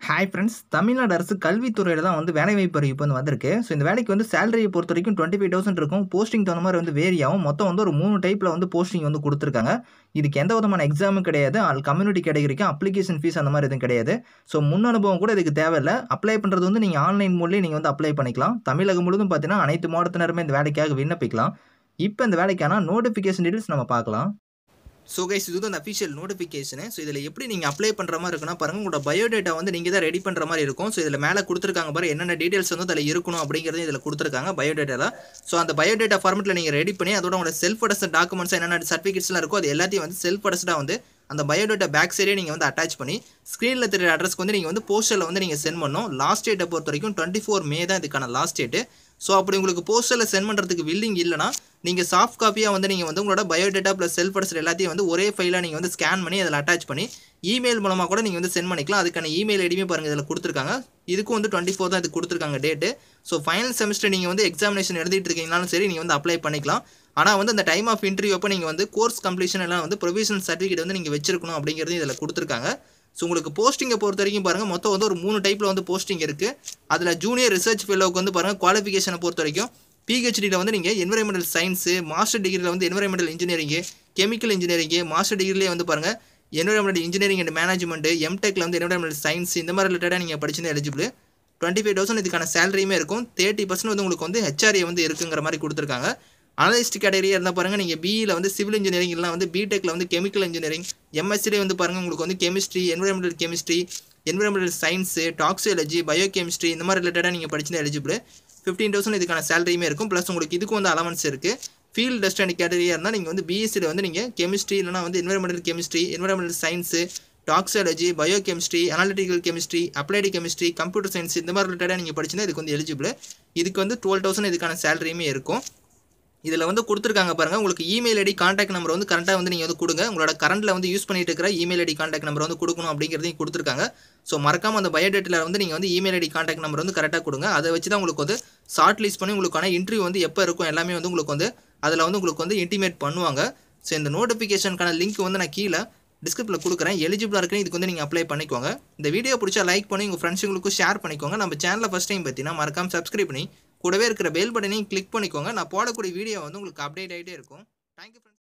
hi friends Tamil Nadu அரசு கல்வித்துறையில் தான் வந்து வேலைவாய்ப்பு அறிவிப்பு வந்து வந்திருக்கு ஸோ இந்த வேலைக்கு வந்து சேலரியை பொறுத்த வரைக்கும் டுவெண்ட்டி ஃபைவ் தௌசண்ட் இருக்கும் போஸ்டிங் தகுந்த மாதிரி வந்து வேரி ஆகும் மொத்தம் வந்து ஒரு மூணு டைப்பில் வந்து போஸ்டிங் வந்து கொடுத்துருக்காங்க இதுக்கு எந்த விதமான எக்ஸாமும் கிடையாது அது கம்யூனிட்டி கேட்டகரிக்கு அப்ளிகேஷன் ஃபீஸ் அந்த மாதிரி எதுவும் கிடையாது ஸோ முன் அனுபவம் கூட இதுக்கு தேவையில்லை அப்ளை பண்ணுறது வந்து நீங்கள் ஆன்லைன் மூலியம் நீங்கள் வந்து அப்ளை பண்ணிக்கலாம் தமிழகம் முழுவதும் பார்த்தீங்கன்னா அனைத்து மாவட்டத்தினருமே இந்த வேலைக்காக விண்ணப்பிக்கலாம் இப்போ இந்த வேலைக்கான நோட்டிஃபிகேஷன் டீட்டெயில்ஸ் நம்ம பார்க்கலாம் ஸோ கைஸ் இது வந்து அந்த அஃபிஷியல் நோட்டிஃபிகேஷனு ஸோ இதில் எப்படி நீங்கள் அப்ளை பண்ணுற மாதிரி இருக்குன்னா பாருங்கள் உங்களோட பயோடேட்டா வந்து நீங்கள் தான் ரெடி பண்ணுற மாதிரி இருக்கும் ஸோ இதில் மேலே கொடுத்துருக்காங்க பாரு என்னென்ன டீட்டெயில்ஸ் வந்து அதில் இருக்கணும் அப்படிங்கிறது இதில் கொடுத்துருக்காங்க பயோடேட்டாவில் ஸோ அந்த பயோடேட்டா ஃபார்மெட்டில் நீங்கள் ரெடி பண்ணி அதோட உங்களோட செல்ஃப் அடஸ்ட் டாக்குமெண்ட்ஸ் என்னென்ன சர்டிஃபிகேட்ஸ்லாம் இருக்கோ அது எல்லாத்தையும் வந்து செல்ஃப் அடஸ்டாக வந்து அந்த பயோடேட்டா பேக் சைடே நீங்கள் வந்து அட்டாச் பண்ணி ஸ்க்ரீனில் தெரிய அட்ரஸ்க்கு வந்து நீங்கள் வந்து போஸ்டரில் வந்து நீங்கள் சென்ட் பண்ணணும் லாஸ்ட் டேட்டை பொறுத்த வரைக்கும் டுவெண்ட்டி ஃபோர் மே தான் இதுக்கான லாஸ்ட் டேட்டு ஸோ அப்படி உங்களுக்கு போஸ்டரில் சென்ட் பண்ணுறதுக்கு வில்லிங் இல்லைனா நீங்கள் சாஃப்ட் காப்பியாக வந்து நீங்கள் வந்து உங்களோட பயோடேட்டா ப்ளஸ் செல்ஃப் அட்ரஸ் எல்லாத்தையும் வந்து ஒரே ஃபைலாக நீங்கள் வந்து ஸ்கேன் பண்ணி அதில் அட்டாச் பண்ணி இமெயில் மூலமாக கூட நீங்கள் வந்து சென்ட் பண்ணிக்கலாம் அதுக்கான இமெயில் ஐடியுமே பாருங்கள் இதில் கொடுத்துருக்காங்க இதுக்கும் வந்து டுவெண்ட்டி ஃபோர் தான் இது கொடுத்துருக்காங்க டேட்டு ஸோ ஃபைனல் செமஸ்டர் நீங்கள் வந்து எக்ஸாமினேஷன் எழுதிட்டு இருக்கீங்கனாலும் சரி நீங்கள் வந்து அப்ளை பண்ணிக்கலாம் ஆனால் வந்து அந்த டைம் ஆஃப் இன்டர்வியூ அப்போ நீங்கள் வந்து கோர்ஸ் கம்ப்ளீஷன் எல்லாம் வந்து ப்ரொவிஷனல் சர்டிஃபிகேட் வந்து நீங்கள் வச்சிருக்கணும் அப்படிங்கிறது இதில் கொடுத்துருக்காங்க ஸோ உங்களுக்கு போஸ்டிங்கை பொறுத்த வரைக்கும் பாருங்கள் மொத்தம் வந்து ஒரு மூணு டைப்பில் வந்து போஸ்டிங் இருக்குது அதில் ஜூனியர் ரிசர்ச் ஃபெல்லோவுக்கு வந்து பாருங்கள் குவாலிஃபிகேஷனை பொறுத்த வரைக்கும் பிஹெச்டியில் வந்து நீங்கள் என்வரன்மெண்டல் சயின்ஸு மாஸ்டர் டிகிரியில் வந்து environmental engineering chemical engineering master டிகிரிலேயே வந்து பாருங்கள் என்வரன்மெண்டல் இன்ஜினியரிங் அண்ட் மேனேஜ்மெண்ட் எம்டெக்கில் வந்து என்வரன்மெண்டல் சயின்ஸ் இந்த மாதிரி ரிலேட்டடாக நீங்கள் படிச்சிருந்தா எலிஜிபிள் டுவெண்ட்டி ஃபைவ் தௌசண்ட் இதுக்கான சேலரியுமே இருக்கும் தேர்ட்டி பர்சன்ட் வந்து உங்களுக்கு வந்து ஹெச்ஆர்ஏ வந்து இருக்குங்கிற மாதிரி கொடுத்துருக்காங்க அனலிஸ்ட் கேட்டகரியாக இருந்தால் பாருங்கள் நீங்கள் பிஇயில் வந்து சிவில் இன்ஜினியரிங் இல்லைனா வந்து பிடெக்கில் வந்து கெமிக்கல் இன்ஜினியரிங் எம்எஸ்சிலே வந்து பாருங்கள் உங்களுக்கு வந்து chemistry environmental chemistry environmental science toxicology biochemistry இந்த மாதிரி ரிலேட்டடாக நீங்கள் படிச்சிருந்தா எலிஜிபிள் ஃபிஃப்டீன் தௌசண்ட் இதுக்கான சேலரியுமே இருக்கும் ப்ளஸ் உங்களுக்கு இதுக்கு வந்து அலவன்ஸ் இருக்குது ஃபீல்ட் டெஸ்ட் அண்ட் கேட்டகரியாக இருந்தால் நீங்கள் வந்து பிஎஸ்சியில் வந்து நீங்கள் கெமிஸ்ட்ரி இல்லைனா வந்து environmental chemistry environmental science toxicology biochemistry analytical chemistry applied chemistry computer science இந்த மாதிரி ரிலேட்டடாக நீங்கள் படிச்சுன்னா இதுக்கு வந்து எலிஜிபிள் இதுக்கு வந்து டுவெல் தௌசண்ட் இதுக்கான சேலரியுமே இருக்கும் இதில் வந்து கொடுத்துருக்காங்க பாருங்கள் உங்களுக்கு இமெயில் ஐடி காண்டாக்ட் நம்பர் வந்து கரெக்டாக வந்து நீங்கள் வந்து கொடுங்க உங்களோட கரண்ட்டில் வந்து யூஸ் பண்ணிட்டு இருக்கிற இமெயில் ஐடி காண்டாக்ட் நம்பர் வந்து கொடுக்கணும் அப்படிங்கிறதையும் கொடுத்துருக்காங்க ஸோ மறக்காமல் அந்த பயோடேட்டில் வந்து நீங்கள் வந்து இமெயில் ஐடி காண்டாக்ட் நம்பர் வந்து கரெக்டாக கொடுங்க அதை வச்சு தான் உங்களுக்கு வந்து ஷார்ட் லிஸ்ட் பண்ணி உங்களுக்கான இன்டர்வியூ வந்து எப்போ இருக்கும் எல்லாமே வந்து உங்களுக்கு வந்து அதில் வந்து உங்களுக்கு வந்து இன்டிமேட் பண்ணுவாங்க ஸோ இந்த நோட்டிஃபிகேஷனுக்கான லிங்க் வந்து நான் கீழே டிஸ்கிரிப்ஷனில் கொடுக்குறேன் எலிஜிபிளாக இருக்குன்னு இதுக்கு வந்து நீங்கள் அப்ளை பண்ணிக்கோங்க இந்த வீடியோ பிடிச்சா லைக் பண்ணி உங்கள் ஃப்ரெண்ட்ஸுங்களுக்கும் ஷேர் பண்ணிக்கோங்க நம்ம சேனலில் ஃபஸ்ட் டைம் பார்த்தீங்கன்னா மறக்காம சப்ஸ்கிரைப் பண்ணி கூடவே இருக்கிற பெல் பட்டனையும் கிளிக் பண்ணிக்கோங்க நான் போடக்கூடிய வீடியோ வந்து உங்களுக்கு அப்டேட் ஆகிட்டே இருக்கும் தேங்க்யூ